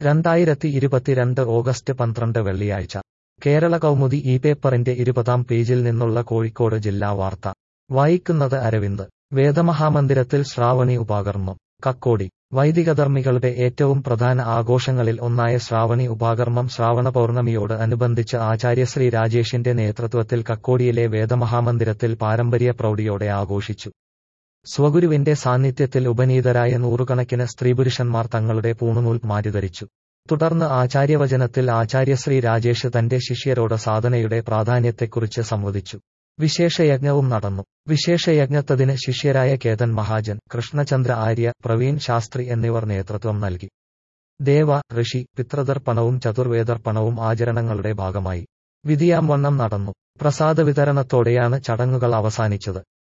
രണ്ടായിരത്തി ഇരുപത്തിരണ്ട് ഓഗസ്റ്റ് പന്ത്രണ്ട് വെള്ളിയാഴ്ച കേരള കൗമുദി ഈ പേപ്പറിന്റെ ഇരുപതാം പേജിൽ നിന്നുള്ള കോഴിക്കോട് ജില്ലാ വാർത്ത വായിക്കുന്നത് അരവിന്ദ് വേദമഹാമന്ദിരത്തിൽ ശ്രാവണി ഉപാകർമ്മം കക്കോടി വൈദികധർമ്മികളുടെ ഏറ്റവും പ്രധാന ആഘോഷങ്ങളിൽ ഒന്നായ ശ്രാവണി ഉപാകർമ്മം ശ്രാവണ പൗർണമിയോട് അനുബന്ധിച്ച് ആചാര്യശ്രീ രാജേഷിന്റെ നേതൃത്വത്തിൽ കക്കോടിയിലെ വേദമഹാമന്ദിരത്തിൽ പാരമ്പര്യ പ്രൗഢിയോടെ ആഘോഷിച്ചു സ്വഗുരുവിന്റെ സാന്നിധ്യത്തിൽ ഉപനീതരായ നൂറുകണക്കിന് സ്ത്രീപുരുഷന്മാർ തങ്ങളുടെ പൂണുനൂൽ മാറ്റിധരിച്ചു തുടർന്ന് ആചാര്യവചനത്തിൽ ആചാര്യശ്രീ രാജേഷ് തന്റെ ശിഷ്യരോട് സാധനയുടെ പ്രാധാന്യത്തെക്കുറിച്ച് സംവദിച്ചു വിശേഷയജ്ഞവും നടന്നു വിശേഷയജ്ഞത്തതിന് ശിഷ്യരായ കേതൻ മഹാജൻ കൃഷ്ണചന്ദ്ര ആര്യ പ്രവീൺ ശാസ്ത്രി എന്നിവർ നേതൃത്വം നൽകി ദേവ ഋഷി പിതൃതർപ്പണവും ചതുർവേദർപ്പണവും ആചരണങ്ങളുടെ ഭാഗമായി വിധിയാംവണ്ണം നടന്നു പ്രസാദ വിതരണത്തോടെയാണ് ചടങ്ങുകൾ അവസാനിച്ചത്